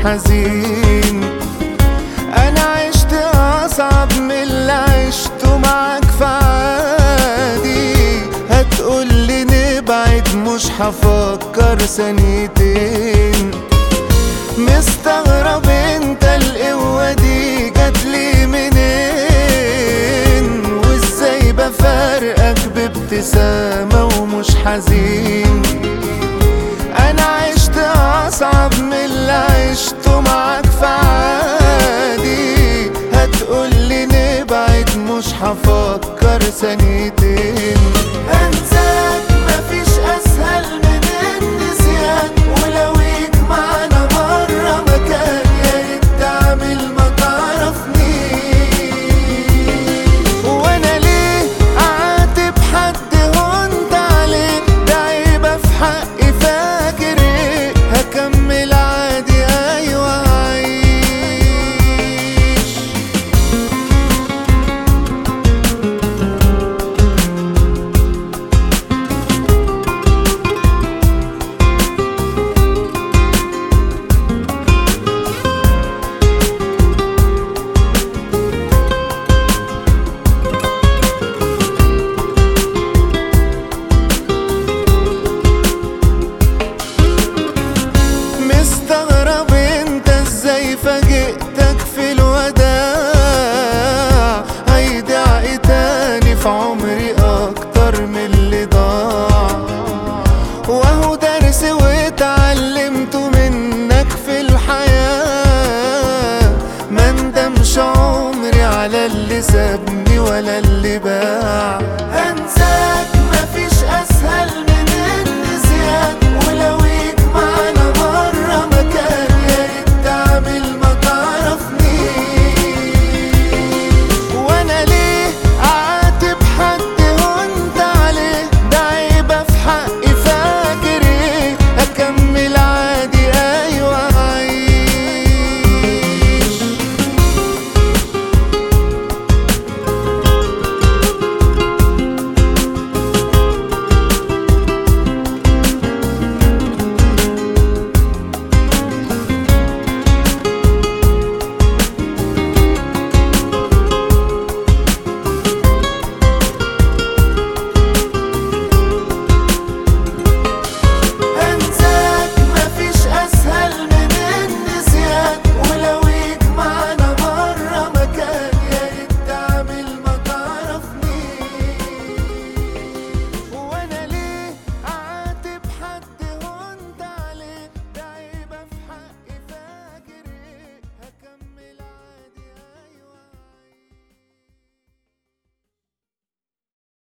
حزين انا عشت اصعب من اللي عشته معاك فعادي هتقولي نبعد مش هفكر ثانيتين مستغرب انت القوة دي جاتلي منين وازاي بفارقك بابتسامة ومش حزين انا عشت اصعب من اللي عشته معاك فعادي هتقولي نبعد مش هفكر ثانيتين انساك مفيش اسهل من النسيان ولو يجمعنا مرة مكان يا ريت تعمل ما تعرفنيش وانا ليه اعاتب حد هنت عليه ده عيبة في حقي فاكر ايه هكمل عادي ايوه عايش مستغرب انت ازاي فاجئتك في الوداع هيضيع ايه تاني في عمري اكتر من اللي ضاع وهو درس واتعلمته منك في الحياة ما ندمش عمري على اللي سابني ولا اللي باع هنساك مفيش اسهل من